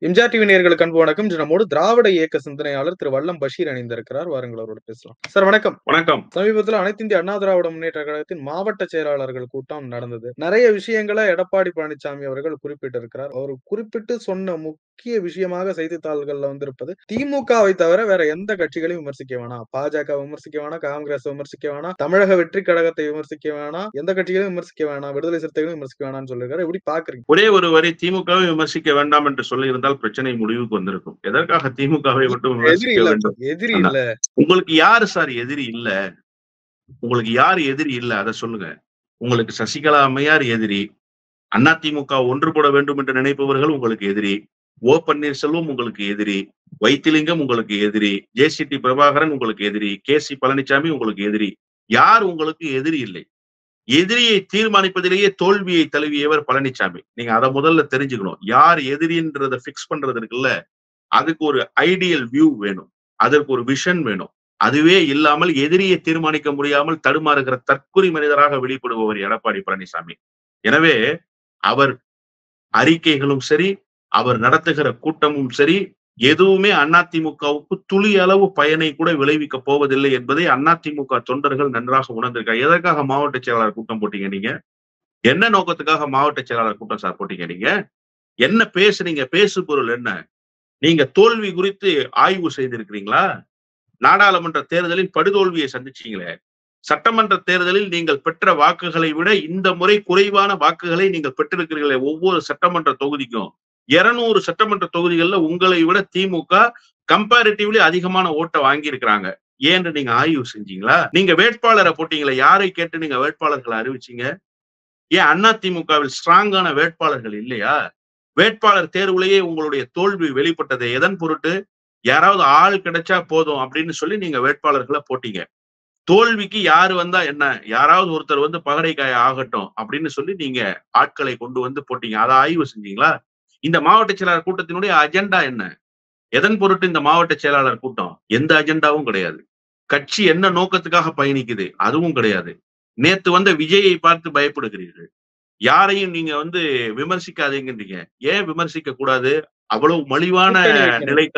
MGR TV நேயர்களுக்கு அன்பு வணக்கம் இன்று நம்மோடு திராவிட இயக்க சிந்தனையாளர் திரு வல்லம் பஷீர் இணைந்திருக்கிறார் வாருங்கள் அவரோட பேசலாம் சார் வணக்கம் வணக்கம் சமீபத்தில் அனைத்து இந்திய அண்ணா திராவிட முன்னேற்ற கழகத்தின் மாவட்ட செயலாளர்கள் கூட்டம் நடந்தது நிறைய விஷயங்களை எடப்பாடி பழனிசாமி அவர்கள் குறிப்பிட்டிருக்கிறார் அவர் குறிப்பிட்டு சொன்ன முக்கிய விஷயமாக செய்தித்தாள்கள்ல வந்திருப்பது திமுகவை தவிர வேற எந்த கட்சிகளையும் விமர்சிக்க வேணாம் பாஜக விமர்சிக்க வேணாம் காங்கிரஸ் விமர்சிக்க வேணாம் தமிழக வெற்றி கழகத்தை விமர்சிக்க வேணாம் எந்த கட்சிகளையும் விமர்சிக்க வேணாம் விடுதலை சிறுத்தைகளும் விமர்சிக்க வேணாம்னு சொல்லியிருக்காரு எப்படி பாக்குறீங்க ஒரே ஒரு வரி திமுகவை விமர்சிக்க வேண்டாம் என்று சொல்லியிருந்தால் பிரச்சனை முடிவுக்கு வந்திருக்கும் எதற்காக திமுகவை மட்டும் எதிரி விமர்சிக்க இல்ல வேண்டும் எதிரி இல்ல உங்களுக்கு யாரு சார் எதிரி இல்ல உங்களுக்கு யாரு எதிரி இல்ல அதை சொல்லுங்க உங்களுக்கு சசிகலா அம்மையார் எதிரி அண்ணா திமுக ஒன்றுபட வேண்டும் என்று நினைப்பவர்கள் உங்களுக்கு எதிரி ஓ பன்னீர்செல்வம் உங்களுக்கு எதிரி வைத்திலிங்கம் உங்களுக்கு எதிரி ஜேசிடி பிரபாகரன் உங்களுக்கு எதிரி கே சி பழனிசாமி உங்களுக்கு எதிரி யார் உங்களுக்கு எதிரி இல்லை எதிரியை தீர்மானிப்பதிலேயே தோல்வியை தழுவியவர் பழனிசாமி நீங்க அதை முதல்ல தெரிஞ்சுக்கணும் யார் எதிரின்றத பிக்ஸ் பண்றது இருக்குல்ல அதுக்கு ஒரு ஐடியல் வியூ வேணும் அதற்கு ஒரு விஷன் வேணும் அதுவே இல்லாமல் எதிரியை தீர்மானிக்க முடியாமல் தடுமாறுகிற தற்குறி மனிதராக வெளிப்படுபவர் எடப்பாடி பழனிசாமி எனவே அவர் அறிக்கைகளும் சரி அவர் நடத்துகிற கூட்டமும் சரி எதுவுமே அதிமுகவுக்கு துளி அளவு பயனை கூட விளைவிக்க போவதில்லை என்பதை அதிமுக தொண்டர்கள் நன்றாக உணர்ந்திருக்காங்க எதற்காக மாவட்ட செயலாளர் கூட்டம் போட்டீங்க நீங்க என்ன நோக்கத்துக்காக மாவட்ட செயலாளர் கூட்டம் சார் போட்டீங்க நீங்க என்ன பேசுனீங்க பேசு பொருள் என்ன நீங்க தோல்வி குறித்து ஆய்வு செய்திருக்கிறீங்களா நாடாளுமன்ற தேர்தலில் படுதோல்வியை சந்திச்சீங்களே சட்டமன்ற தேர்தலில் நீங்கள் பெற்ற வாக்குகளை விட இந்த முறை குறைவான வாக்குகளை நீங்கள் பெற்றிருக்கிறீர்களே ஒவ்வொரு சட்டமன்ற தொகுதிக்கும் இருநூறு சட்டமன்ற தொகுதிகள்ல உங்களை விட திமுக கம்பேரிட்டிவ்லி அதிகமான ஓட்டை வாங்கி இருக்கிறாங்க ஏன்னு நீங்க ஆய்வு செஞ்சீங்களா நீங்க வேட்பாளரை போட்டீங்களா யாரை கேட்டு நீங்க வேட்பாளர்களை அறிவிச்சீங்க ஏன் அண்ணா திமுகவில் ஸ்ட்ராங்கான வேட்பாளர்கள் இல்லையா வேட்பாளர் தேர்வுலேயே உங்களுடைய தோல்வி வெளிப்பட்டது எதன் பொருட்டு யாராவது ஆள் கிடைச்சா போதும் அப்படின்னு சொல்லி நீங்க வேட்பாளர்களை போட்டீங்க தோல்விக்கு யாரு வந்தா என்ன யாராவது ஒருத்தர் வந்து பகடைக்காய ஆகட்டும் அப்படின்னு சொல்லி நீங்க ஆட்களை கொண்டு வந்து போட்டீங்க அதை ஆய்வு செஞ்சீங்களா இந்த மாவட்ட செயலாளர் கூட்டத்தினுடைய அஜெண்டா என்ன எதன் பொருட்டு இந்த மாவட்ட செயலாளர் கூட்டம் எந்த அஜெண்டாவும் கிடையாது கட்சி என்ன நோக்கத்துக்காக பயணிக்குது அதுவும் கிடையாது நேத்து வந்த விஜயை பார்த்து பயப்படுகிறீர்கள் யாரையும் நீங்க வந்து விமர்சிக்காதீங்கன்றீங்க ஏன் விமர்சிக்க கூடாது அவ்வளவு மலிவான கூட்டணி வைக்கணும். நிலைக்கு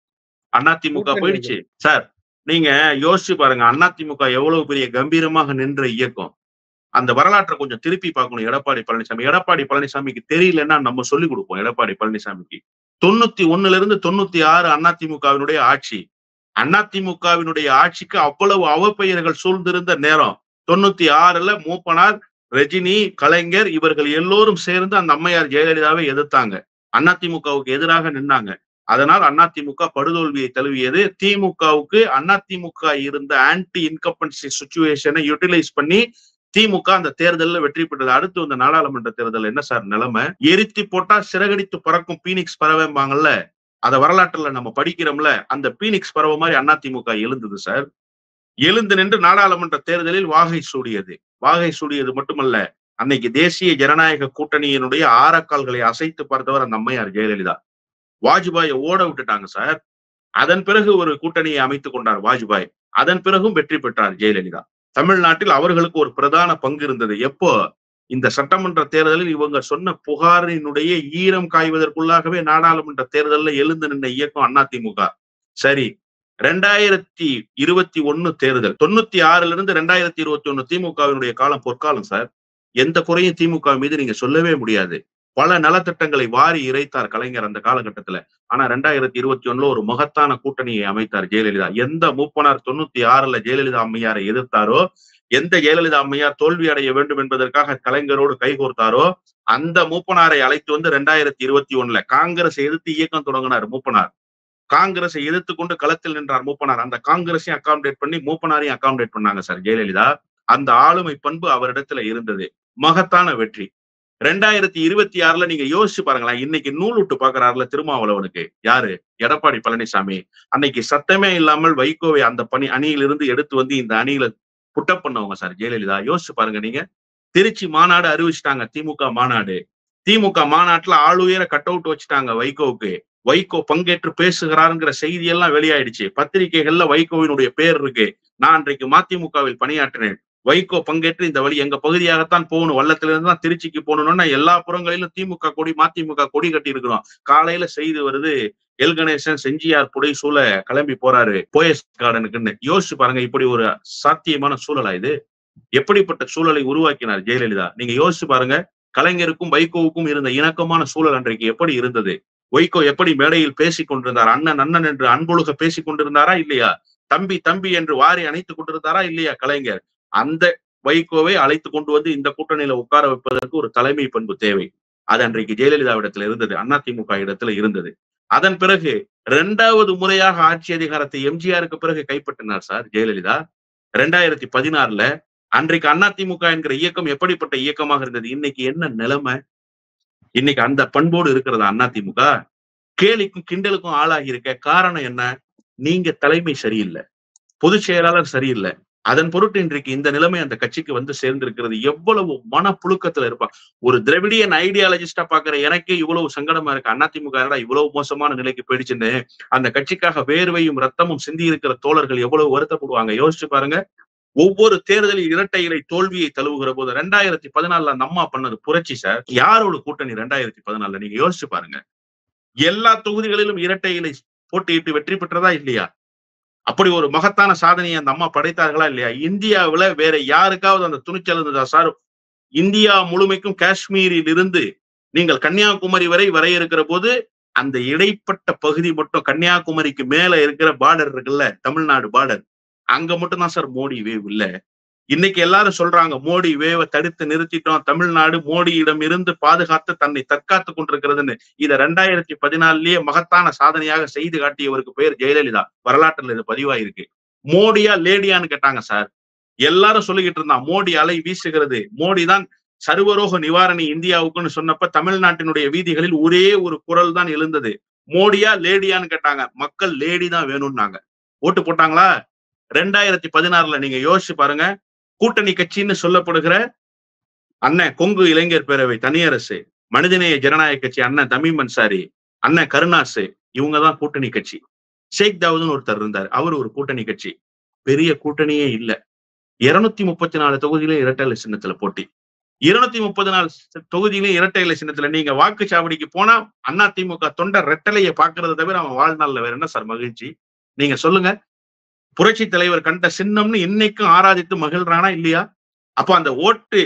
அதிமுக கூட்டணி போயிடுச்சு சார் நீங்க யோசிச்சு பாருங்க அதிமுக எவ்வளவு பெரிய கம்பீரமாக நின்ற இயக்கம் அந்த வரலாற்றை கொஞ்சம் திருப்பி பார்க்கணும் எடப்பாடி பழனிசாமி எடப்பாடி பழனிசாமிக்கு தெரியலன்னா நம்ம சொல்லி கொடுப்போம் எடப்பாடி பழனிசாமிக்கு தொண்ணூத்தி ஒண்ணுல இருந்து தொண்ணூத்தி ஆறு அதிமுகவினுடைய ஆட்சி அதிமுகவினுடைய ஆட்சிக்கு அவ்வளவு அவப்பெயர்கள் சூழ்ந்திருந்த நேரம் தொண்ணூத்தி ஆறுல மூப்பனார் ரஜினி கலைஞர் இவர்கள் எல்லோரும் சேர்ந்து அந்த அம்மையார் ஜெயலலிதாவை எதிர்த்தாங்க அதிமுகவுக்கு எதிராக நின்னாங்க அதனால் அதிமுக படுதோல்வியை தழுவியது திமுகவுக்கு அதிமுக இருந்த ஆன்டி இன்கம்பன்சி சுச்சுவேஷனை யூட்டிலைஸ் பண்ணி திமுக அந்த தேர்தலில் வெற்றி பெற்றது அடுத்து வந்த நாடாளுமன்ற தேர்தல் என்ன சார் நிலைமை எரித்தி போட்டா சிறகடித்து பறக்கும் பீனிக்ஸ் பறவைம்பாங்கல்ல அத வரலாற்றுல நம்ம படிக்கிறோம்ல அந்த பீனிக்ஸ் பறவை மாதிரி அதிமுக எழுந்தது சார் எழுந்து நின்று நாடாளுமன்ற தேர்தலில் வாகை சூடியது வாகை சூடியது மட்டுமல்ல அன்னைக்கு தேசிய ஜனநாயக கூட்டணியினுடைய ஆரக்கால்களை அசைத்து பார்த்தவர் அந்த அம்மையார் ஜெயலலிதா வாஜ்பாயை ஓட விட்டுட்டாங்க சார் அதன் பிறகு ஒரு கூட்டணியை அமைத்துக் கொண்டார் வாஜ்பாய் அதன் பிறகும் வெற்றி பெற்றார் ஜெயலலிதா தமிழ்நாட்டில் அவர்களுக்கு ஒரு பிரதான பங்கு இருந்தது எப்போ இந்த சட்டமன்ற தேர்தலில் இவங்க சொன்ன புகாரினுடைய ஈரம் காய்வதற்குள்ளாகவே நாடாளுமன்ற தேர்தலில் எழுந்து நின்ற இயக்கம் அதிமுக சரி ரெண்டாயிரத்தி இருபத்தி ஒண்ணு தேர்தல் தொண்ணூத்தி ஆறுல இருந்து ரெண்டாயிரத்தி இருபத்தி ஒண்ணு திமுகவினுடைய காலம் பொற்காலம் சார் எந்த குறையும் திமுக மீது நீங்க சொல்லவே முடியாது பல நலத்திட்டங்களை வாரி இறைத்தார் கலைஞர் அந்த காலகட்டத்துல ஆனா ரெண்டாயிரத்தி இருபத்தி ஒண்ணுல ஒரு மகத்தான கூட்டணியை அமைத்தார் ஜெயலலிதா எந்த மூப்பனார் தொண்ணூத்தி ஆறுல ஜெயலலிதா அம்மையாரை எதிர்த்தாரோ எந்த ஜெயலலிதா அம்மையார் தோல்வி அடைய வேண்டும் என்பதற்காக கலைஞரோடு கைகோர்த்தாரோ அந்த மூப்பனாரை அழைத்து வந்து ரெண்டாயிரத்தி இருபத்தி ஒண்ணுல காங்கிரஸ் எதிர்த்து இயக்கம் தொடங்கினார் மூப்பனார் காங்கிரஸை எதிர்த்து கொண்டு களத்தில் நின்றார் மூப்பனார் அந்த காங்கிரஸையும் அகாமடேட் பண்ணி மூப்பனாரையும் அகாமடேட் பண்ணாங்க சார் ஜெயலலிதா அந்த ஆளுமை பண்பு அவரிடத்துல இருந்தது மகத்தான வெற்றி ரெண்டாயிரத்தி இருபத்தி ஆறுல நீங்க யோசிச்சு பாருங்களேன் இன்னைக்கு நூல் விட்டு பாக்குறாருல திருமாவளவனுக்கு யாரு எடப்பாடி பழனிசாமி அன்னைக்கு சத்தமே இல்லாமல் வைகோவை அந்த பணி அணியிலிருந்து எடுத்து வந்து இந்த அணியில புட்டப் பண்ணவங்க சார் ஜெயலலிதா யோசிச்சு பாருங்க நீங்க திருச்சி மாநாடு அறிவிச்சிட்டாங்க திமுக மாநாடு திமுக மாநாட்டுல ஆளுயர கட் அவுட் வச்சுட்டாங்க வைகோவுக்கு வைகோ பங்கேற்று பேசுகிறாருங்கிற செய்தி எல்லாம் வெளியாயிடுச்சு பத்திரிகைகள்ல வைகோவினுடைய பேர் இருக்கு நான் அன்றைக்கு மதிமுகவில் பணியாற்றினேன் வைகோ பங்கேற்று இந்த வழி எங்க பகுதியாகத்தான் போகணும் வல்லத்திலிருந்து தான் திருச்சிக்கு போகணும்னா எல்லா புறங்களிலும் திமுக கொடி மதிமுக கொடி கட்டி இருக்கிறோம் காலையில செய்தி வருது எல் கணேசன் செஞ்சியார் புடை சூழ கிளம்பி போறாரு போயஸ் கார்டனுக்குன்னு யோசிச்சு பாருங்க இப்படி ஒரு சாத்தியமான சூழலா இது எப்படிப்பட்ட சூழலை உருவாக்கினார் ஜெயலலிதா நீங்க யோசிச்சு பாருங்க கலைஞருக்கும் வைகோவுக்கும் இருந்த இணக்கமான சூழல் அன்றைக்கு எப்படி இருந்தது வைகோ எப்படி மேடையில் பேசிக் கொண்டிருந்தார் அண்ணன் அண்ணன் என்று அன்பொழுக பேசிக் கொண்டிருந்தாரா இல்லையா தம்பி தம்பி என்று வாரி அணைத்துக் கொண்டிருந்தாரா இல்லையா கலைஞர் அந்த வைகோவை அழைத்து கொண்டு வந்து இந்த கூட்டணியில உட்கார வைப்பதற்கு ஒரு தலைமை பண்பு தேவை அது அன்றைக்கு ஜெயலலிதாவிடத்துல இருந்தது அதிமுக இடத்துல இருந்தது அதன் பிறகு இரண்டாவது முறையாக ஆட்சி அதிகாரத்தை எம்ஜிஆருக்கு பிறகு கைப்பற்றினார் சார் ஜெயலலிதா ரெண்டாயிரத்தி பதினாறுல அன்றைக்கு அதிமுக என்கிற இயக்கம் எப்படிப்பட்ட இயக்கமாக இருந்தது இன்னைக்கு என்ன நிலைமை இன்னைக்கு அந்த பண்போடு இருக்கிறதா அதிமுக கேலிக்கும் கிண்டலுக்கும் ஆளாகி இருக்க காரணம் என்ன நீங்க தலைமை சரியில்லை பொதுச் செயலாளர் சரியில்லை அதன் பொருட்டு இன்றைக்கு இந்த நிலைமை அந்த கட்சிக்கு வந்து சேர்ந்திருக்கிறது எவ்வளவு மனப்புழுக்கத்துல இருப்பான் ஒரு திராவிடியன் ஐடியாலஜிஸ்டா பாக்குற எனக்கே இவ்வளவு சங்கடமா இருக்கு அதிமுக என்னடா இவ்வளவு மோசமான நிலைக்கு போயிடுச்சுன்னு அந்த கட்சிக்காக வேர்வையும் ரத்தமும் சிந்தி இருக்கிற தோழர்கள் எவ்வளவு வருத்தப்படுவாங்க யோசிச்சு பாருங்க ஒவ்வொரு தேர்தலில் இரட்டை இலை தோல்வியை தழுவுகிற போது ரெண்டாயிரத்தி பதினாலுல அந்த அம்மா பண்ணது புரட்சி சார் யாரோட கூட்டணி ரெண்டாயிரத்தி பதினாலுல நீங்க யோசிச்சு பாருங்க எல்லா தொகுதிகளிலும் இரட்டை இலை போட்டியிட்டு வெற்றி பெற்றதா இல்லையா அப்படி ஒரு மகத்தான சாதனையை அந்த அம்மா படைத்தார்களா இல்லையா இந்தியாவுல வேற யாருக்காவது அந்த துணிச்சல் இருந்ததா சார் இந்தியா முழுமைக்கும் காஷ்மீரில் இருந்து நீங்கள் கன்னியாகுமரி வரை வரையறுக்கிற போது அந்த இடைப்பட்ட பகுதி மட்டும் கன்னியாகுமரிக்கு மேல இருக்கிற பார்டர் இருக்குல்ல தமிழ்நாடு பார்டர் அங்க மட்டும் தான் சார் மோடி வேவ் இல்ல இன்னைக்கு எல்லாரும் சொல்றாங்க மோடி வேவை தடுத்து நிறுத்திட்டோம் தமிழ்நாடு மோடியிடம் இருந்து பாதுகாத்து தன்னை தற்காத்து கொண்டிருக்கிறதுன்னு இத ரெண்டாயிரத்தி பதினாலுலயே மகத்தான சாதனையாக செய்து காட்டியவருக்கு பெயர் ஜெயலலிதா வரலாற்றுல இது பதிவாயிருக்கு மோடியா லேடியான்னு கேட்டாங்க சார் எல்லாரும் சொல்லிக்கிட்டு இருந்தான் மோடி அலை வீசுகிறது மோடி தான் சர்வரோக நிவாரணி இந்தியாவுக்குன்னு சொன்னப்ப தமிழ்நாட்டினுடைய வீதிகளில் ஒரே ஒரு குரல் தான் எழுந்தது மோடியா லேடியான்னு கேட்டாங்க மக்கள் லேடி தான் வேணும்னாங்க ஓட்டு போட்டாங்களா ரெண்டாயிரத்தி பதினாறுல நீங்க யோசிச்சு பாருங்க கூட்டணி கட்சின்னு சொல்லப்படுகிற அண்ணன் கொங்கு இளைஞர் பேரவை தனியரசு மனிதநேய ஜனநாயக கட்சி அண்ணன் தமிம் அன்சாரி அண்ணன் கருணாசு இவங்க தான் கூட்டணி கட்சி ஷேக் தாவூதுன்னு ஒருத்தர் இருந்தார் அவர் ஒரு கூட்டணி கட்சி பெரிய கூட்டணியே இல்ல இருநூத்தி முப்பத்தி நாலு தொகுதியில இரட்டை இலை சின்னத்துல போட்டி இருநூத்தி முப்பது நாலு தொகுதியில இரட்டை இலை சின்னத்துல நீங்க வாக்குச்சாவடிக்கு போனா அண்ணா திமுக தொண்டர் ரெட்டலையை பாக்குறத தவிர அவன் வாழ்நாள்ல வேற என்ன சார் மகிழ்ச்சி நீங்க சொல்லுங்க புரட்சி தலைவர் கண்ட சின்னம்னு இன்னைக்கும் ஆராதித்து மகிழ்றானா இல்லையா அப்ப அந்த ஓட்டு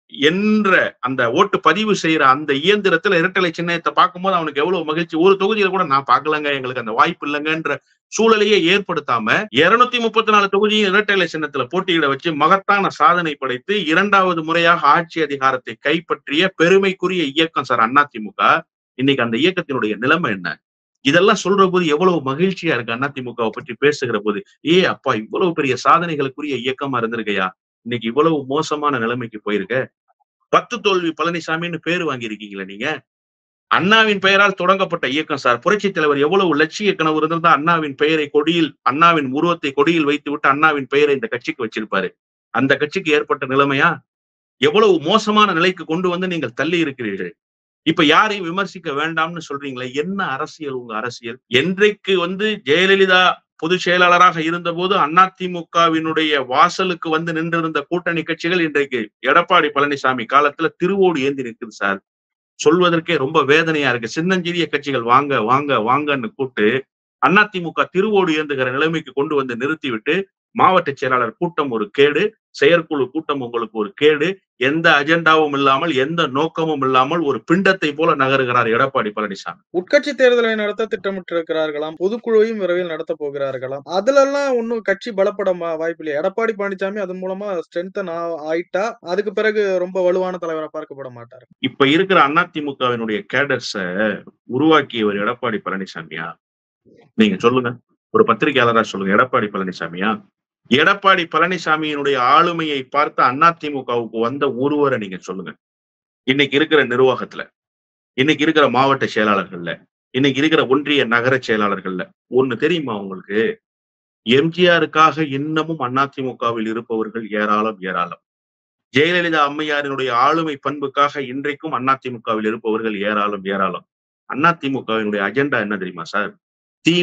என்ற அந்த ஓட்டு பதிவு செய்யற அந்த இயந்திரத்துல இரட்டலை சின்னத்தை பார்க்கும்போது அவனுக்கு எவ்வளவு மகிழ்ச்சி ஒரு தொகுதியில கூட நான் பார்க்கலங்க எங்களுக்கு அந்த வாய்ப்பு இல்லைங்கன்ற சூழலையே ஏற்படுத்தாம இருநூத்தி முப்பத்தி நாலு தொகுதியும் இரட்டலை சின்னத்துல போட்டியிட வச்சு மகத்தான சாதனை படைத்து இரண்டாவது முறையாக ஆட்சி அதிகாரத்தை கைப்பற்றிய பெருமைக்குரிய இயக்கம் சார் அதிமுக இன்னைக்கு அந்த இயக்கத்தினுடைய நிலைமை என்ன இதெல்லாம் சொல்ற போது எவ்வளவு மகிழ்ச்சியா இருக்கு அதிமுகவை பற்றி பேசுகிற போது ஏ அப்பா இவ்வளவு பெரிய சாதனைகளுக்குரிய இயக்கமா இருந்திருக்கையா இன்னைக்கு இவ்வளவு மோசமான நிலைமைக்கு போயிருக்க பத்து தோல்வி பழனிசாமின்னு பேர் வாங்கியிருக்கீங்களா நீங்க அண்ணாவின் பெயரால் தொடங்கப்பட்ட இயக்கம் சார் புரட்சி தலைவர் எவ்வளவு லட்சிய கனவு இருந்திருந்தா அண்ணாவின் பெயரை கொடியில் அண்ணாவின் உருவத்தை கொடியில் வைத்து விட்டு அண்ணாவின் பெயரை இந்த கட்சிக்கு வச்சிருப்பாரு அந்த கட்சிக்கு ஏற்பட்ட நிலைமையா எவ்வளவு மோசமான நிலைக்கு கொண்டு வந்து நீங்கள் தள்ளி இருக்கிறீர்கள் இப்ப யாரையும் விமர்சிக்க வேண்டாம்னு சொல்றீங்களே என்ன அரசியல் உங்க அரசியல் என்றைக்கு வந்து ஜெயலலிதா பொதுச் செயலாளராக இருந்தபோது அதிமுகவினுடைய வாசலுக்கு வந்து நின்றிருந்த கூட்டணி கட்சிகள் இன்றைக்கு எடப்பாடி பழனிசாமி காலத்துல திருவோடு ஏந்தி நிற்குது சார் சொல்வதற்கே ரொம்ப வேதனையா இருக்கு சின்னஞ்சிறிய கட்சிகள் வாங்க வாங்க வாங்கன்னு கூப்பிட்டு அதிமுக திருவோடு ஏந்துகிற நிலைமைக்கு கொண்டு வந்து நிறுத்திவிட்டு மாவட்ட செயலாளர் கூட்டம் ஒரு கேடு செயற்குழு கூட்டம் உங்களுக்கு ஒரு கேடு எந்த அஜெண்டாவும் இல்லாமல் எந்த நோக்கமும் இல்லாமல் ஒரு பிண்டத்தை போல நகருகிறார் எடப்பாடி பழனிசாமி உட்கட்சி தேர்தலை நடத்த திட்டமிட்டிருக்கிறார்களாம் பொதுக்குழுவையும் விரைவில் நடத்த போகிறார்களாம் அதுல எல்லாம் ஒன்னும் கட்சி பலப்பட மா- வாய்ப்பில்லை எடப்பாடி பழனிசாமி அதன் மூலமா ஸ்ட்ரென்தன் ஆயிட்டா அதுக்கு பிறகு ரொம்ப வலுவான தலைவரை பார்க்கப்பட மாட்டார் இப்ப இருக்கிற அதிமுகவினுடைய கேடர்ஸ உருவாக்கியவர் எடப்பாடி பழனிசாமியா நீங்க சொல்லுங்க ஒரு பத்திரிகையாளரா சொல்லுங்க எடப்பாடி பழனிசாமியா எடப்பாடி பழனிசாமியினுடைய ஆளுமையை பார்த்த அதிமுகவுக்கு வந்த ஒருவரை நீங்க சொல்லுங்க இன்னைக்கு இருக்கிற நிர்வாகத்துல இன்னைக்கு இருக்கிற மாவட்ட செயலாளர்கள்ல இன்னைக்கு இருக்கிற ஒன்றிய நகர செயலாளர்கள்ல ஒண்ணு தெரியுமா உங்களுக்கு எம்ஜிஆருக்காக இன்னமும் அதிமுகவில் இருப்பவர்கள் ஏராளம் ஏராளம் ஜெயலலிதா அம்மையாரினுடைய ஆளுமை பண்புக்காக இன்றைக்கும் அதிமுகவில் இருப்பவர்கள் ஏராளம் ஏராளம் அதிமுகவினுடைய அஜெண்டா என்ன தெரியுமா சார்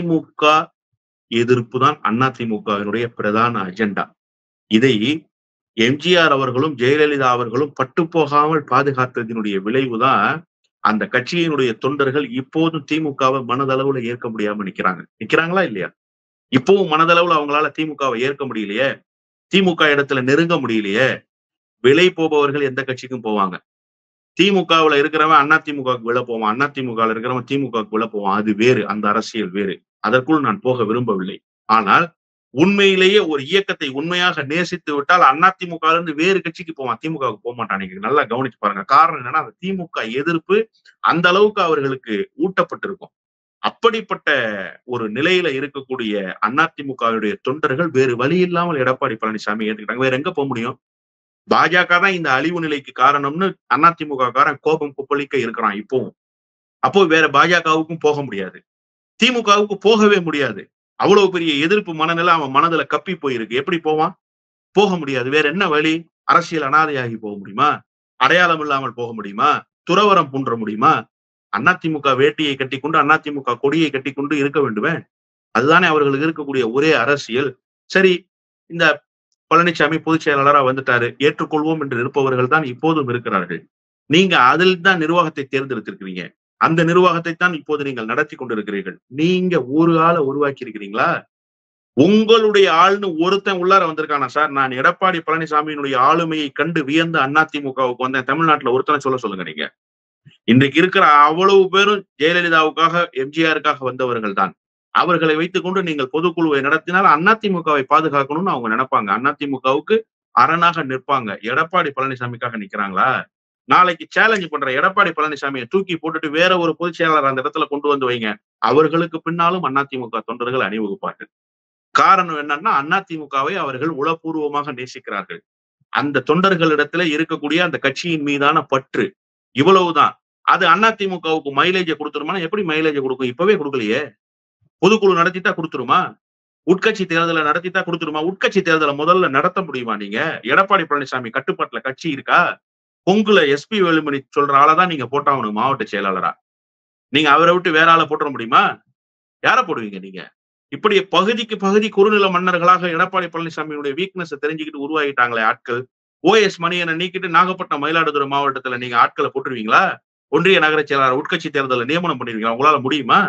திமுக எதிர்ப்பு தான் அதிமுகவினுடைய பிரதான அஜெண்டா இதை எம்ஜிஆர் அவர்களும் ஜெயலலிதா அவர்களும் பட்டு போகாமல் பாதுகாத்ததினுடைய விளைவுதான் அந்த கட்சியினுடைய தொண்டர்கள் இப்போதும் திமுகவை மனதளவுல ஏற்க முடியாம நிக்கிறாங்க நிக்கிறாங்களா இல்லையா இப்பவும் மனதளவுல அவங்களால திமுகவை ஏற்க முடியலையே திமுக இடத்துல நெருங்க முடியலையே விலை போபவர்கள் எந்த கட்சிக்கும் போவாங்க திமுகவுல இருக்கிறவன் அண்ணா திமுகவுக்கு விழ போவான் அண்ணா திமுகவில் இருக்கிறவன் திமுகவுக்கு விழ போவான் அது வேறு அந்த அரசியல் வேறு அதற்குள் நான் போக விரும்பவில்லை ஆனால் உண்மையிலேயே ஒரு இயக்கத்தை உண்மையாக நேசித்து விட்டால் அதிமுக இருந்து வேறு கட்சிக்கு போவான் திமுகவுக்கு போக மாட்டான் நீங்க நல்லா கவனிச்சு பாருங்க காரணம் என்னன்னா அந்த திமுக எதிர்ப்பு அந்த அளவுக்கு அவர்களுக்கு ஊட்டப்பட்டிருக்கும் அப்படிப்பட்ட ஒரு நிலையில இருக்கக்கூடிய அதிமுகவுடைய தொண்டர்கள் வேறு வழி இல்லாமல் எடப்பாடி பழனிசாமி ஏத்துக்கிட்டாங்க வேற எங்க போக முடியும் பாஜக தான் இந்த அழிவு நிலைக்கு காரணம்னு அதிமுக காரன் கோபம் குப்பளிக்க இருக்கிறான் இப்பவும் அப்போ வேற பாஜகவுக்கும் போக முடியாது திமுகவுக்கு போகவே முடியாது அவ்வளவு பெரிய எதிர்ப்பு மனநிலை அவன் மனதுல கப்பி போயிருக்கு எப்படி போவான் போக முடியாது வேற என்ன வழி அரசியல் அனாதையாகி போக முடியுமா அடையாளம் இல்லாமல் போக முடியுமா துறவரம் பூன்ற முடியுமா அதிமுக வேட்டியை கட்டிக்கொண்டு அதிமுக கொடியை கட்டிக்கொண்டு இருக்க வேண்டுமே அதுதானே அவர்களுக்கு இருக்கக்கூடிய ஒரே அரசியல் சரி இந்த பழனிசாமி பொதுச் செயலாளரா வந்துட்டாரு ஏற்றுக்கொள்வோம் என்று இருப்பவர்கள் தான் இப்போதும் இருக்கிறார்கள் நீங்க அதில் தான் நிர்வாகத்தை தேர்ந்தெடுத்திருக்கிறீங்க அந்த நிர்வாகத்தை தான் இப்போது நீங்கள் நடத்தி கொண்டிருக்கிறீர்கள் நீங்க ஒரு ஆளை உருவாக்கி இருக்கிறீங்களா உங்களுடைய ஆள்னு ஒருத்தன் உள்ளார வந்திருக்கானா சார் நான் எடப்பாடி பழனிசாமியினுடைய ஆளுமையை கண்டு வியந்து அதிமுகவுக்கு வந்தேன் தமிழ்நாட்டுல ஒருத்தனை சொல்ல சொல்லுங்க நீங்க இன்றைக்கு இருக்கிற அவ்வளவு பேரும் ஜெயலலிதாவுக்காக எம்ஜிஆருக்காக வந்தவர்கள் தான் அவர்களை வைத்துக் கொண்டு நீங்கள் பொதுக்குழுவை நடத்தினால் அதிமுகவை பாதுகாக்கணும்னு அவங்க நினைப்பாங்க அதிமுகவுக்கு அரணாக நிற்பாங்க எடப்பாடி பழனிசாமிக்காக நிக்கிறாங்களா நாளைக்கு சேலஞ்ச் பண்ற எடப்பாடி பழனிசாமியை தூக்கி போட்டுட்டு வேற ஒரு பொதுச் செயலாளர் அந்த இடத்துல கொண்டு வந்து வைங்க அவர்களுக்கு பின்னாலும் அதிமுக தொண்டர்கள் அணிவகுப்பார்கள் காரணம் என்னன்னா அதிமுகவை அவர்கள் உளப்பூர்வமாக நேசிக்கிறார்கள் அந்த தொண்டர்களிடத்துல இருக்கக்கூடிய அந்த கட்சியின் மீதான பற்று இவ்வளவுதான் அது அதிமுகவுக்கு மைலேஜை கொடுத்துருமா எப்படி மைலேஜை கொடுக்கும் இப்பவே கொடுக்கலையே பொதுக்குழு நடத்திட்டா கொடுத்துருமா உட்கட்சி தேர்தலை நடத்திட்டா கொடுத்துருமா உட்கட்சி தேர்தலை முதல்ல நடத்த முடியுமா நீங்க எடப்பாடி பழனிசாமி கட்டுப்பாட்டுல கட்சி இருக்கா பொங்குல எஸ்பி வேலுமணி சொல்ற ஆளதான் நீங்க போட்டாகணும் மாவட்ட செயலாளரா நீங்க அவரை விட்டு வேற ஆளை போட்டுற முடியுமா யார போடுவீங்க நீங்க இப்படி பகுதிக்கு பகுதி குறுநில மன்னர்களாக எடப்பாடி பழனிசாமியுடைய வீக்னஸ் தெரிஞ்சுக்கிட்டு உருவாகிட்டாங்களே ஆட்கள் ஓஎஸ் மணியனை நீக்கிட்டு நாகப்பட்டினம் மயிலாடுதுறை மாவட்டத்துல நீங்க ஆட்களை போட்டுருவீங்களா ஒன்றிய நகர செயலாளர் உட்கட்சி தேர்தலை நியமனம் பண்ணிருவீங்களா உங்களால முடியுமா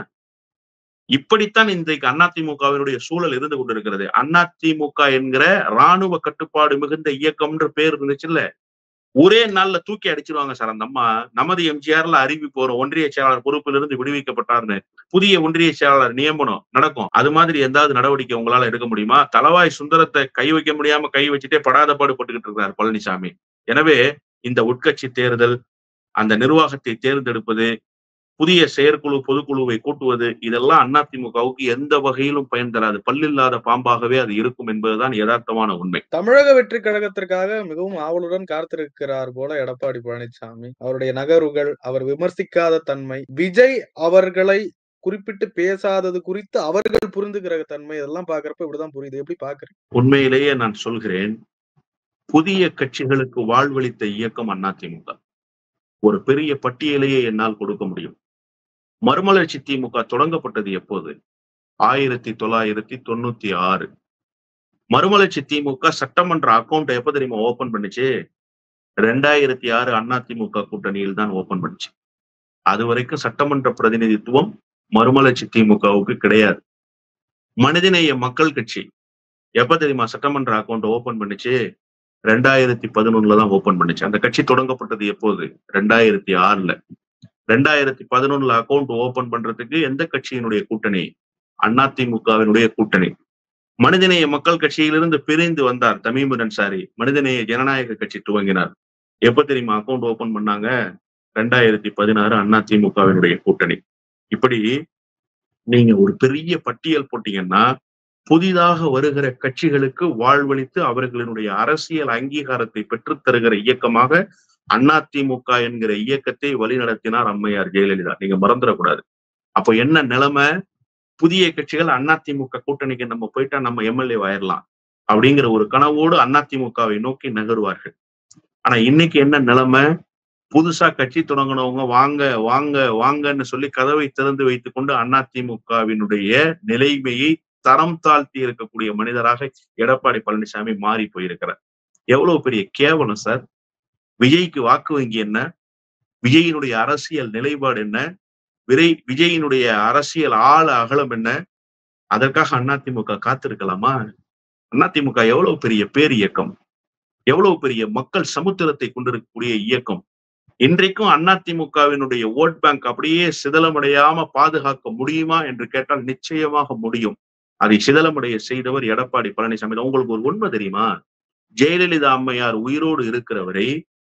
இப்படித்தான் இன்றைக்கு அதிமுகவினுடைய சூழல் இருந்து கொண்டிருக்கிறது அதிமுக என்கிற ராணுவ கட்டுப்பாடு மிகுந்த இயக்கம்ன்ற பேர் இருந்துச்சுல்ல ஒரே நாள்ல தூக்கி அடிச்சிருவாங்க சார் அந்த அம்மா நமது எம்ஜிஆர்ல அறிவிப்பு வரும் ஒன்றிய செயலாளர் பொறுப்பிலிருந்து விடுவிக்கப்பட்டார்னு புதிய ஒன்றிய செயலாளர் நியமனம் நடக்கும் அது மாதிரி எந்தாவது நடவடிக்கை உங்களால எடுக்க முடியுமா தலவாய் சுந்தரத்தை கை வைக்க முடியாம கை வச்சுட்டே படாத பாடுபட்டுக்கிட்டு இருக்கிறார் பழனிசாமி எனவே இந்த உட்கட்சி தேர்தல் அந்த நிர்வாகத்தை தேர்ந்தெடுப்பது புதிய செயற்குழு பொதுக்குழுவை கூட்டுவது இதெல்லாம் அதிமுகவுக்கு எந்த வகையிலும் பயன் தராது பல்லில்லாத பாம்பாகவே அது இருக்கும் என்பதுதான் யதார்த்தமான உண்மை தமிழக வெற்றி கழகத்திற்காக மிகவும் ஆவலுடன் காத்திருக்கிறார் போல எடப்பாடி பழனிசாமி அவருடைய நகர்வுகள் அவர் விமர்சிக்காத தன்மை விஜய் அவர்களை குறிப்பிட்டு பேசாதது குறித்து அவர்கள் புரிந்துகிற தன்மை இதெல்லாம் பாக்குறப்ப இப்படிதான் புரியுது எப்படி பாக்குறீங்க உண்மையிலேயே நான் சொல்கிறேன் புதிய கட்சிகளுக்கு வாழ்வளித்த இயக்கம் அதிமுக ஒரு பெரிய பட்டியலையே என்னால் கொடுக்க முடியும் மறுமலர்ச்சி திமுக தொடங்கப்பட்டது எப்போது ஆயிரத்தி தொள்ளாயிரத்தி தொண்ணூத்தி ஆறு மறுமலர்ச்சி திமுக சட்டமன்ற அக்கௌண்ட் எப்ப தெரியுமா ஓபன் பண்ணுச்சு ரெண்டாயிரத்தி ஆறு அதிமுக கூட்டணியில் தான் ஓபன் பண்ணுச்சு அது வரைக்கும் சட்டமன்ற பிரதிநிதித்துவம் மறுமலர்ச்சி திமுகவுக்கு கிடையாது மனிதநேய மக்கள் கட்சி எப்ப தெரியுமா சட்டமன்ற அக்கௌண்ட் ஓபன் பண்ணுச்சு ரெண்டாயிரத்தி பதினொன்னுல தான் ஓபன் பண்ணுச்சு அந்த கட்சி தொடங்கப்பட்டது எப்போது ரெண்டாயிரத்தி ஆறுல ரெண்டாயிரத்தி பதினொன்னுல அக்கௌண்ட் ஓபன் பண்றதுக்கு எந்த கட்சியினுடைய கூட்டணி அதிமுகவினுடைய கூட்டணி மனிதநேய மக்கள் கட்சியிலிருந்து பிரிந்து வந்தார் தமீமுன் அன்சாரி மனிதநேய ஜனநாயக கட்சி துவங்கினார் எப்ப தெரியுமா அக்கௌண்ட் ஓபன் பண்ணாங்க ரெண்டாயிரத்தி பதினாறு அதிமுகவினுடைய கூட்டணி இப்படி நீங்க ஒரு பெரிய பட்டியல் போட்டீங்கன்னா புதிதாக வருகிற கட்சிகளுக்கு வாழ்வளித்து அவர்களினுடைய அரசியல் அங்கீகாரத்தை பெற்றுத் தருகிற இயக்கமாக அதிமுக என்கிற இயக்கத்தை வழிநடத்தினார் அம்மையார் ஜெயலலிதா நீங்க மறந்துடக்கூடாது அப்போ என்ன நிலைமை புதிய கட்சிகள் அதிமுக கூட்டணிக்கு நம்ம போயிட்டா நம்ம எம்எல்ஏ ஆயிரலாம் அப்படிங்கிற ஒரு கனவோடு அதிமுகவை நோக்கி நகருவார்கள் ஆனா இன்னைக்கு என்ன நிலைமை புதுசா கட்சி தொடங்கினவங்க வாங்க வாங்க வாங்கன்னு சொல்லி கதவை திறந்து வைத்துக் கொண்டு அதிமுகவினுடைய நிலைமையை தரம் தாழ்த்தி இருக்கக்கூடிய மனிதராக எடப்பாடி பழனிசாமி மாறி போயிருக்கிறார் எவ்வளவு பெரிய கேவலம் சார் விஜய்க்கு வாக்கு வங்கி என்ன விஜயினுடைய அரசியல் நிலைப்பாடு என்ன விரை விஜயினுடைய அரசியல் ஆழ அகலம் என்ன அதற்காக அதிமுக காத்திருக்கலாமா அதிமுக எவ்வளவு பெரிய பேர் இயக்கம் எவ்வளவு பெரிய மக்கள் சமுத்திரத்தை கொண்டிருக்கக்கூடிய இயக்கம் இன்றைக்கும் அதிமுகவினுடைய ஓட் பேங்க் அப்படியே சிதலமடையாம பாதுகாக்க முடியுமா என்று கேட்டால் நிச்சயமாக முடியும் அதை சிதலமடைய செய்தவர் எடப்பாடி பழனிசாமி தான். உங்களுக்கு ஒரு உண்மை தெரியுமா ஜெயலலிதா அம்மையார் உயிரோடு இருக்கிறவரை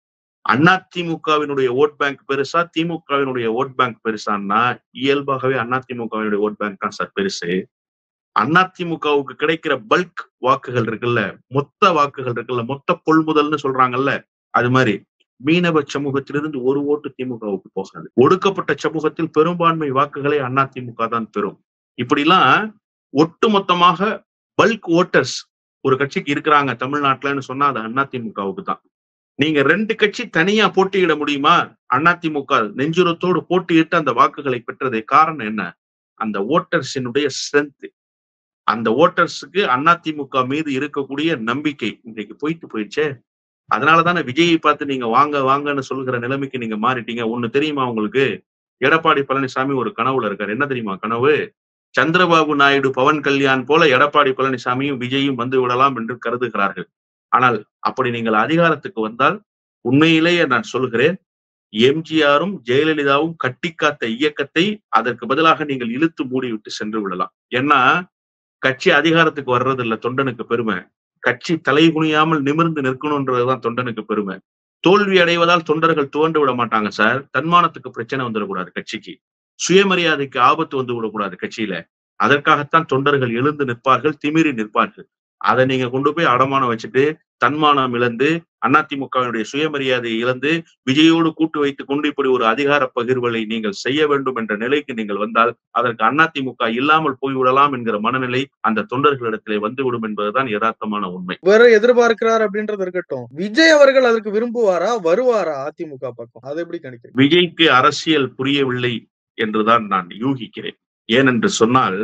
அதிமுகவினுடைய ஓட் பேங்க் பெருசா திமுகவினுடைய ஓட் பேங்க் பெருசான்னா இயல்பாகவே அதிமுகவினுடைய ஓட் பேங்க் தான் சார் பெருசு அதிமுகவுக்கு கிடைக்கிற பல்க் வாக்குகள் இருக்குல்ல மொத்த வாக்குகள் இருக்குல்ல மொத்த கொள்முதல்னு சொல்றாங்கல்ல அது மாதிரி மீனவ சமூகத்திலிருந்து ஒரு ஓட்டு திமுகவுக்கு போகாது ஒடுக்கப்பட்ட சமூகத்தில் பெரும்பான்மை வாக்குகளை அதிமுக தான் பெறும் இப்படிலாம் ஒட்டுமொத்தமாக பல்க் ஓட்டர்ஸ் ஒரு கட்சிக்கு இருக்கிறாங்க தமிழ்நாட்டுலன்னு சொன்னா அது அதிமுகவுக்கு தான் நீங்க ரெண்டு கட்சி தனியா போட்டியிட முடியுமா அதிமுக நெஞ்சுரத்தோடு போட்டியிட்டு அந்த வாக்குகளை பெற்றதை காரணம் என்ன அந்த ஓட்டர்ஸினுடைய ஸ்ட்ரென்த் அந்த ஓட்டர்ஸுக்கு அதிமுக மீது இருக்கக்கூடிய நம்பிக்கை இன்றைக்கு போயிட்டு போயிடுச்சே அதனாலதானே விஜயை பார்த்து நீங்க வாங்க வாங்கன்னு சொல்கிற நிலைமைக்கு நீங்க மாறிட்டீங்க ஒண்ணு தெரியுமா உங்களுக்கு எடப்பாடி பழனிசாமி ஒரு கனவுல இருக்காரு என்ன தெரியுமா கனவு சந்திரபாபு நாயுடு பவன் கல்யாண் போல எடப்பாடி பழனிசாமியும் விஜயும் வந்து விடலாம் என்று கருதுகிறார்கள் ஆனால் அப்படி நீங்கள் அதிகாரத்துக்கு வந்தால் உண்மையிலேயே நான் சொல்கிறேன் எம்ஜிஆரும் ஜெயலலிதாவும் கட்டிக்காத்த இயக்கத்தை அதற்கு பதிலாக நீங்கள் இழுத்து மூடிவிட்டு சென்று விடலாம் ஏன்னா கட்சி அதிகாரத்துக்கு வர்றது இல்ல தொண்டனுக்கு பெருமை கட்சி தலை குனியாமல் நிமிர்ந்து நிற்கணும்ன்றதுதான் தொண்டனுக்கு பெருமை தோல்வி அடைவதால் தொண்டர்கள் துவண்டு விட மாட்டாங்க சார் தன்மானத்துக்கு பிரச்சனை வந்துடக்கூடாது கட்சிக்கு சுயமரியாதைக்கு ஆபத்து வந்து விடக்கூடாது கட்சியில அதற்காகத்தான் தொண்டர்கள் எழுந்து நிற்பார்கள் திமிரி நிற்பார்கள் அதை நீங்க கொண்டு போய் அடமானம் வச்சுட்டு தன்மானம் இழந்து அதிமுகவினுடைய சுயமரியாதையை இழந்து விஜயோடு கூட்டு வைத்துக் கொண்டு இப்படி ஒரு அதிகார பகிர்வுகளை நீங்கள் செய்ய வேண்டும் என்ற நிலைக்கு நீங்கள் வந்தால் அதற்கு அதிமுக இல்லாமல் போய்விடலாம் என்கிற மனநிலை அந்த தொண்டர்களிடத்திலே வந்துவிடும் என்பதுதான் யதார்த்தமான உண்மை வேற எதிர்பார்க்கிறார் அப்படின்றது இருக்கட்டும் விஜய் அவர்கள் அதற்கு விரும்புவாரா வருவாரா அதிமுக பக்கம் அதை எப்படி கணிக்கிறீங்க விஜய்க்கு அரசியல் புரியவில்லை என்றுதான் நான் யூகிக்கிறேன் ஏனென்று சொன்னால்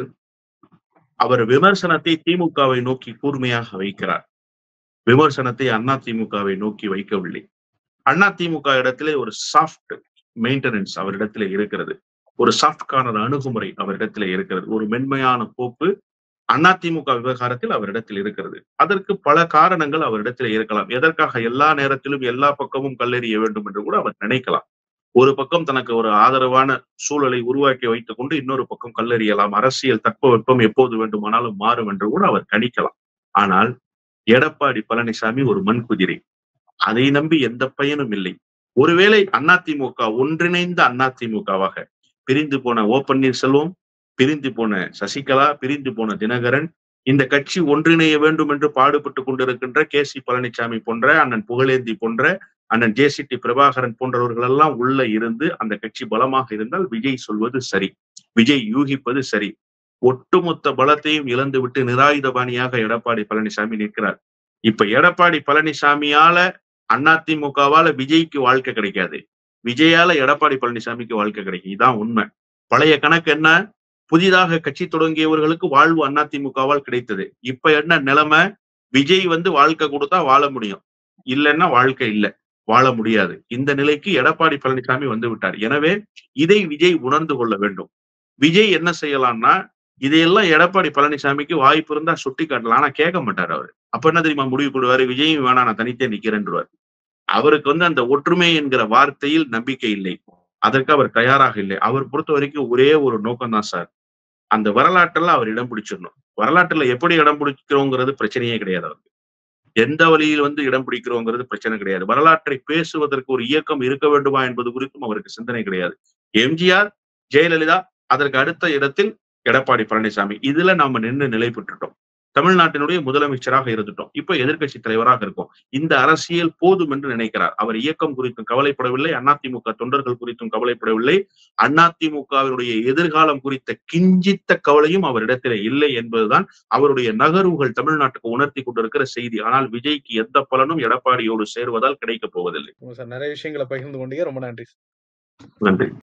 அவர் விமர்சனத்தை திமுகவை நோக்கி கூர்மையாக வைக்கிறார் விமர்சனத்தை அதிமுகவை நோக்கி வைக்கவில்லை அதிமுக இடத்திலே ஒரு சாஃப்ட் மெயின்டெனன்ஸ் அவரிடத்திலே இருக்கிறது ஒரு சாஃப்ட் கார்னர் அணுகுமுறை அவரிடத்திலே இருக்கிறது ஒரு மென்மையான போக்கு அதிமுக விவகாரத்தில் அவரிடத்தில் இருக்கிறது அதற்கு பல காரணங்கள் அவரிடத்தில் இருக்கலாம் எதற்காக எல்லா நேரத்திலும் எல்லா பக்கமும் கல்லெறிய வேண்டும் என்று கூட அவர் நினைக்கலாம் ஒரு பக்கம் தனக்கு ஒரு ஆதரவான சூழலை உருவாக்கி வைத்துக் கொண்டு இன்னொரு பக்கம் கல்லெறியலாம் அரசியல் தட்பவெப்பம் எப்போது வேண்டுமானாலும் மாறும் என்று கூட அவர் கணிக்கலாம் ஆனால் எடப்பாடி பழனிசாமி ஒரு மண்குதிரை அதை நம்பி எந்த பயனும் இல்லை ஒருவேளை அதிமுக ஒன்றிணைந்த அதிமுகவாக பிரிந்து போன ஓ பன்னீர்செல்வம் பிரிந்து போன சசிகலா பிரிந்து போன தினகரன் இந்த கட்சி ஒன்றிணைய வேண்டும் என்று பாடுபட்டு கொண்டிருக்கின்ற கே சி பழனிசாமி போன்ற அண்ணன் புகழேந்தி போன்ற அண்ணன் ஜே சி டி பிரபாகரன் போன்றவர்கள் எல்லாம் உள்ள இருந்து அந்த கட்சி பலமாக இருந்தால் விஜய் சொல்வது சரி விஜய் யூகிப்பது சரி ஒட்டுமொத்த பலத்தையும் இழந்துவிட்டு நிராயுதபாணியாக எடப்பாடி பழனிசாமி நிற்கிறார் இப்ப எடப்பாடி பழனிசாமியால அதிமுகவால விஜய்க்கு வாழ்க்கை கிடைக்காது விஜயால எடப்பாடி பழனிசாமிக்கு வாழ்க்கை கிடைக்கும் இதான் உண்மை பழைய கணக்கு என்ன புதிதாக கட்சி தொடங்கியவர்களுக்கு வாழ்வு அதிமுகவால் கிடைத்தது இப்ப என்ன நிலைமை விஜய் வந்து வாழ்க்கை கொடுத்தா வாழ முடியும் இல்லைன்னா வாழ்க்கை இல்லை வாழ முடியாது இந்த நிலைக்கு எடப்பாடி பழனிசாமி வந்து விட்டார் எனவே இதை விஜய் உணர்ந்து கொள்ள வேண்டும் விஜய் என்ன செய்யலாம்னா இதையெல்லாம் எடப்பாடி பழனிசாமிக்கு வாய்ப்பு இருந்தா சுட்டி காட்டலாம் ஆனா கேட்க மாட்டார் அவரு அப்ப என்ன தெரியுமா முடிவு போடுவாரு விஜயும் வேணாம் நான் தனித்தே நிக்கிறேன்றார் அவருக்கு வந்து அந்த ஒற்றுமை என்கிற வார்த்தையில் நம்பிக்கை இல்லை அதற்கு அவர் தயாராக இல்லை அவர் பொறுத்த வரைக்கும் ஒரே ஒரு நோக்கம் தான் சார் அந்த வரலாற்றுல அவர் இடம் பிடிச்சிடணும் வரலாற்றுல எப்படி இடம் பிடிக்கிறோங்கிறது பிரச்சனையே கிடையாது அவருக்கு எந்த வழியில் வந்து இடம் பிடிக்கிறோங்கிறது பிரச்சனை கிடையாது வரலாற்றை பேசுவதற்கு ஒரு இயக்கம் இருக்க வேண்டுமா என்பது குறித்தும் அவருக்கு சிந்தனை கிடையாது எம்ஜிஆர் ஜெயலலிதா அதற்கு அடுத்த இடத்தில் எடப்பாடி பழனிசாமி இதுல நாம நின்று நிலை பெற்றுட்டோம் தமிழ்நாட்டினுடைய முதலமைச்சராக இருந்துட்டோம் இப்ப எதிர்க்கட்சி தலைவராக இருக்கும் இந்த அரசியல் போதும் என்று நினைக்கிறார் அவர் இயக்கம் குறித்தும் கவலைப்படவில்லை அதிமுக தொண்டர்கள் குறித்தும் கவலைப்படவில்லை அதிமுகவினுடைய எதிர்காலம் குறித்த கிஞ்சித்த கவலையும் அவரிடத்திலே இல்லை என்பதுதான் அவருடைய நகர்வுகள் தமிழ்நாட்டுக்கு உணர்த்தி கொண்டிருக்கிற செய்தி ஆனால் விஜய்க்கு எந்த பலனும் எடப்பாடியோடு சேர்வதால் கிடைக்கப் போவதில்லை சார் நிறைய விஷயங்களை பகிர்ந்து கொண்டீங்க ரொம்ப நன்றி நன்றி